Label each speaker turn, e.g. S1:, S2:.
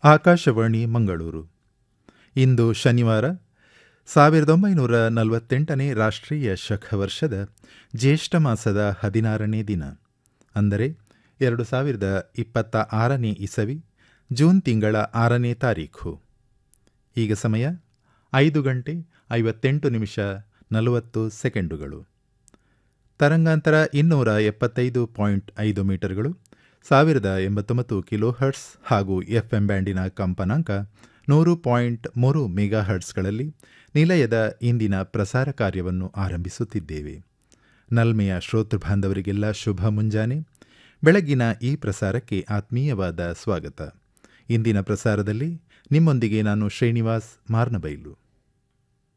S1: ಆಕಾಶವಾಣಿ ಮಂಗಳೂರು ಇಂದು ಶನಿವಾರ ಸಾವಿರದ ಒಂಬೈನೂರ ನಲವತ್ತೆಂಟನೇ ರಾಷ್ಟ್ರೀಯ ಶಖವರ್ಷದ ಜ್ಯೇಷ್ಠ ಮಾಸದ ಹದಿನಾರನೇ ದಿನ ಅಂದರೆ ಎರಡು ಸಾವಿರದ ಇಪ್ಪತ್ತ ಆರನೇ ಇಸವಿ ಜೂನ್ ತಿಂಗಳ ಆರನೇ ತಾರೀಖು ಈಗ ಸಮಯ ಐದು ಗಂಟೆ ಐವತ್ತೆಂಟು ನಿಮಿಷ ನಲವತ್ತು ಸೆಕೆಂಡುಗಳು ತರಂಗಾಂತರ ಇನ್ನೂರ ಎಪ್ಪತ್ತೈದು ಪಾಯಿಂಟ್ ಐದು ಮೀಟರ್ಗಳು ಸಾವಿರದ ಎಂಬತ್ತೊಂಬತ್ತು ಕಿಲೋ ಹರ್ಟ್ಸ್ ಹಾಗೂ ಎಫ್ ಎಂ ಬ್ಯಾಂಡಿನ ಕಂಪನಾಂಕ ನೂರು ಪಾಯಿಂಟ್ ಮೂರು ಮೆಗಾ ಹರ್ಟ್ಸ್ಗಳಲ್ಲಿ ನಿಲಯದ ಇಂದಿನ ಪ್ರಸಾರ ಕಾರ್ಯವನ್ನು ಆರಂಭಿಸುತ್ತಿದ್ದೇವೆ ನಲ್ಮೆಯ ಶ್ರೋತೃ ಬಾಂಧವರಿಗೆಲ್ಲ ಶುಭ ಮುಂಜಾನೆ ಬೆಳಗ್ಗಿನ ಈ ಪ್ರಸಾರಕ್ಕೆ ಆತ್ಮೀಯವಾದ ಸ್ವಾಗತ ಇಂದಿನ ಪ್ರಸಾರದಲ್ಲಿ ನಿಮ್ಮೊಂದಿಗೆ ನಾನು ಶ್ರೀನಿವಾಸ್ ಮಾರ್ನಬೈಲು